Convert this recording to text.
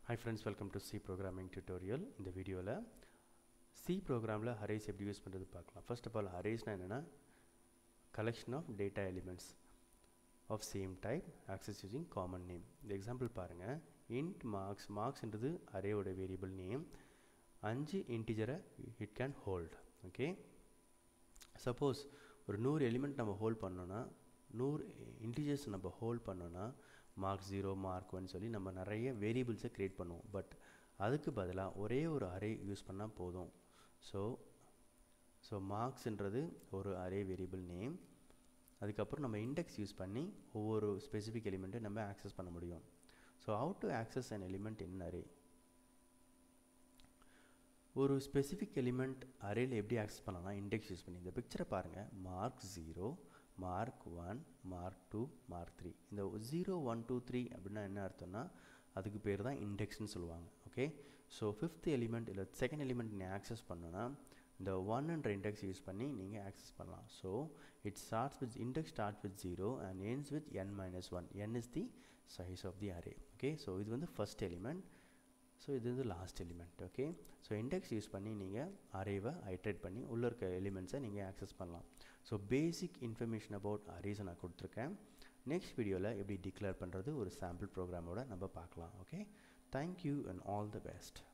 hi friends welcome to C programming tutorial இந்த வீடியோவில் C ப்ரோக்ராமில் அரேஸ் எப்படி யூஸ் பண்ணுறது பார்க்கலாம் ஃபர்ஸ்ட் ஆஃப் ஆல் அரேஸ்னால் என்னென்னா collection of data elements of same type access using common name இந்த எக்ஸாம்பிள் பாருங்கள் இன்ட் மார்க்ஸ் மார்க்ஸ்ன்றது அரேயோட வேரியபிள் நேம் அஞ்சு இன்டிஜரை it can hold okay suppose ஒரு நூறு எலிமெண்ட் நம்ம ஹோல்ட் பண்ணோன்னா நூறு இன்டிஜர்ஸ் நம்ம ஹோல்ட் பண்ணோன்னா மார்க் ஜீரோ மார்க் ஒன் சொல்லி நம்ம நிறைய வேரியபிள்ஸை க்ரியேட் பண்ணுவோம் பட் அதுக்கு பதிலாக ஒரே ஒரு அரே யூஸ் பண்ணால் போதும் ஸோ ஸோ மார்க்ஸ்ன்றது ஒரு அரே வேரியபிள் நேம் அதுக்கப்புறம் நம்ம இண்டெக்ஸ் யூஸ் பண்ணி ஒவ்வொரு ஸ்பெசிஃபிக் எலிமெண்ட்டை நம்ம ஆக்சஸ் பண்ண முடியும் so how to access an element in array ஒரு ஸ்பெசிஃபிக் எலிமெண்ட் அரேயில் எப்படி ஆக்சஸ் பண்ணலாம் இண்டெக்ஸ் யூஸ் பண்ணி இந்த பிக்சரை பாருங்கள் mark zero mark one mark two mark three இந்த ஜீரோ ஒன் டூ த்ரீ அப்படின்னா என்ன அர்த்தம்னா அதுக்கு பேர் தான் இண்டெக்ஸ்னு சொல்லுவாங்க ஓகே ஸோ ஃபிஃப்த் எலிமெண்ட் இல்லை செகண்ட் எலிமெண்ட் நீங்கள் ஆக்சஸ் பண்ணோன்னா இந்த ஒன்ன்ற இண்டெக்ஸ் யூஸ் பண்ணி நீங்கள் ஆக்சஸ் பண்ணலாம் so it starts with index start with zero and ends with N minus one N is the size of the array okay so இது வந்து ஃபஸ்ட் எலிமெண்ட் ஸோ இது வந்து last element okay so index use பண்ணி நீங்கள் அரேவை iterate பண்ணி உள்ளே இருக்க எலிமெண்ட்ஸை நீங்கள் ஆக்சஸ் பண்ணலாம் ஸோ பேசிக் இன்ஃபர்மேஷன் அபவுட் அரேஸை நான் கொடுத்துருக்கேன் நெக்ஸ்ட் வீடியோவில் எப்படி டிக்ளேர் பண்ணுறது ஒரு சாம்பிள் ப்ரோக்ராமோட நம்ம பார்க்கலாம் okay thank you and all the best